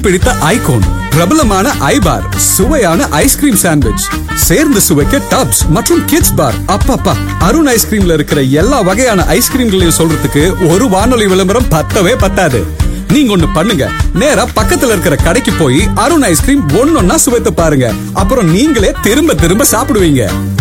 பிடித்த ஐகோன் பிரபலமான ஐபார் சுவையான ஐஸ்கிரீம் சாண்ட்விச் சேர்ந்து சுவைக்க டப்ஸ் மற்றும் கிட்ஸ் பார் அப்பப்பா அருண் ஐஸ்கிரீம்ல இருக்கிற எல்லா வகையான ஐஸ்கிரீம்களையும் சொல்றதுக்கு ஒரு வானொலி விளம்பரம் பத்தவே பத்தாது நீங்க ஒண்ணு பண்ணுங்க நேரா பக்கத்துல இருக்கிற கடைக்கு போய் அருண் ஐஸ்கிரீம் ஒன்னொன்னா சுவைத்து பாருங்க அப்புறம் நீங்களே திரும்ப திரும்ப சாப்பிடுவீங்க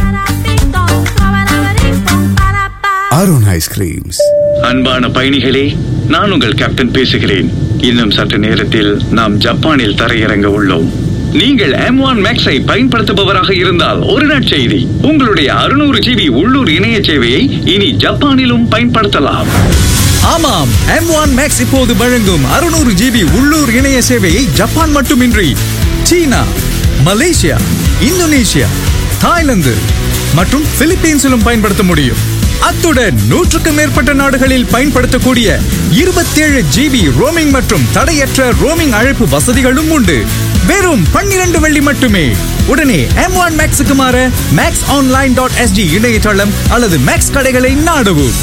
அருண் ஐஸ்கிரீம்ஸ் அன்பான பயணிகளே நான் உங்கள் கேப்டன் பேசுகிறேன் இன்னும் சற்று நேரத்தில் நாம் ஜப்பானில் தரையிறங்க உள்ளோம் நீங்கள் எம் ஒன் மேக்ஸை பயன்படுத்துபவராக இருந்தால் ஒரு நற்செய்தி உங்களுடைய அறுநூறு ஜிபி உள்ளூர் இணைய சேவையை இனி ஜப்பானிலும் பயன்படுத்தலாம் ஆமாம் எம் ஒன் மேக்ஸ் இப்போது வழங்கும் அறுநூறு ஜிபி உள்ளூர் இணைய சேவையை ஜப்பான் மட்டுமின்றி சீனா மலேசியா இந்தோனேஷியா தாய்லாந்து மற்றும் பிலிப்பீன்ஸிலும் பயன்படுத்த முடியும் அத்துடன் நூற்றுக்கும் மேற்பட்ட நாடுகளில் பயன்படுத்தக்கூடிய இருபத்தேழு ஜிபி ரோமிங் மற்றும் தடையற்ற ரோமிங் அழைப்பு வசதிகளும் உண்டு வெறும் பன்னிரண்டு வெள்ளி மட்டுமே உடனே எம் ஒன் மேக்ஸுக்கு மாற மேக்ஸ் ஆன்லைன் டாட் எஸ்டி இணையதளம் அல்லது மேக்ஸ் கடைகளை நாடவும்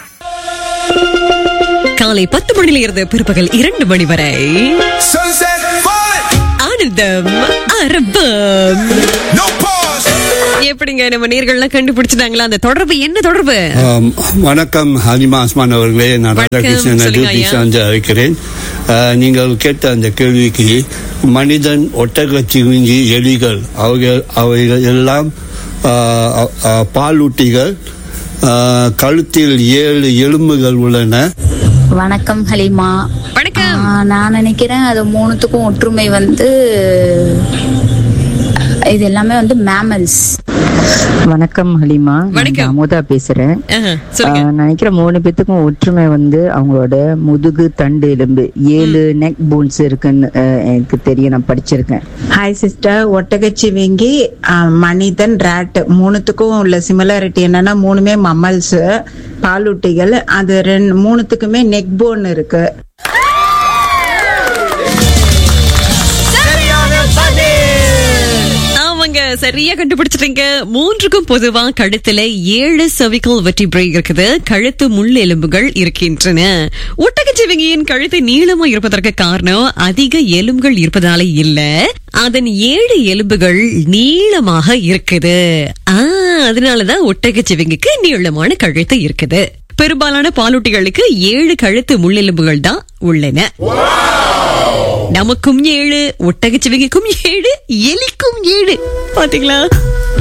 காலை பத்து மணியில இருந்து பிற்பகல் இரண்டு மணி வரை Sunset falling, ஆனந்தம் அரபம் no pause. எப்படிங்க நம்ம நேர்கள்லாம் கண்டுபிடிச்சிட்டாங்களா அந்த தொடர்பு என்ன தொடர்பு ஆம், வணக்கம் ஹலிமா அஸ்மான் அவர்களே நான் வணக்கம், ராதாகிருஷ்ணன் சொல்லுங்க ஐயா. சார்ந்து அழைக்கிறேன் ஆஹ், நீங்கள் கேட்ட அந்த கேள்விக்கு மனிதன் ஒட்டகச்சிவிங்கி எலிகள் அவைகள் அவைகள் எல்லாம் ஆஹ், ஆஹ், ஆஹ், பாலூட்டிகள் ஆஹ், கழுத்தில் ஏழு எலும்புகள் உள்ளன வணக்கம் ஹலிமா வணக்கம் ஆ, நான் நினைக்கிறேன் அது மூணுத்துக்கும் ஒற்றுமை வந்து இது எல்லாமே வந்து மேமல்ஸ் வணக்கம் ஹலிமா நான் வணக்கம். அமுதா பேசுறேன் ஆஹா, சொல்லுங்க ஆஹ், நான் நினைக்கிறேன் மூணு பேத்துக்கும் ஒற்றுமை வந்து அவங்களோட முதுகு தண்டு எலும்பு ஏழு நெக் போன்ஸ் இருக்குன்னு ஆஹ், எனக்கு தெரியும் நான் படிச்சிருக்கேன் ஹாய் சிஸ்டர் ஒட்டகச்சிவிங்கி அஹ், மனிதன் ரேட் மூணுத்துக்கும் உள்ள சிமிலாரிட்டி என்னன்னா மூணுமே மம்மல்ஸ் பாலூட்டிகள் அது ரெண்டு மூணுத்துக்குமே நெக் போன் இருக்கு ஆமாங்க சரியா கண்டுபிடிச்சிட்டீங்க மூன்றுக்கும் பொதுவா கழுத்துல ஏழு செவிக்கல் வெட்டிப்ரை இருக்குது கழுத்து முள் எலும்புகள் இருக்கின்றன ஒட்டகச்சிவிங்கியின் கழுத்து நீளமா இருப்பதற்கு காரணம் அதிக எலும்புகள் இருப்பதால இல்ல அதன் ஏழு எலும்புகள் நீளமாக இருக்குது ஆ அதனாலதான் ஒட்டகச்சிவிங்கிக்கு நீளமான கழுத்து இருக்குது பெரும்பாலான பாலூட்டிகளுக்கு ஏழு கழுத்து முள்ளெலும்புகள் தான் உள்ளன நமக்கும் ஏழு ஒட்டகச்சிவிங்கிக்கும் ஏழு எலிக்கும் ஏழு பாத்தீங்களா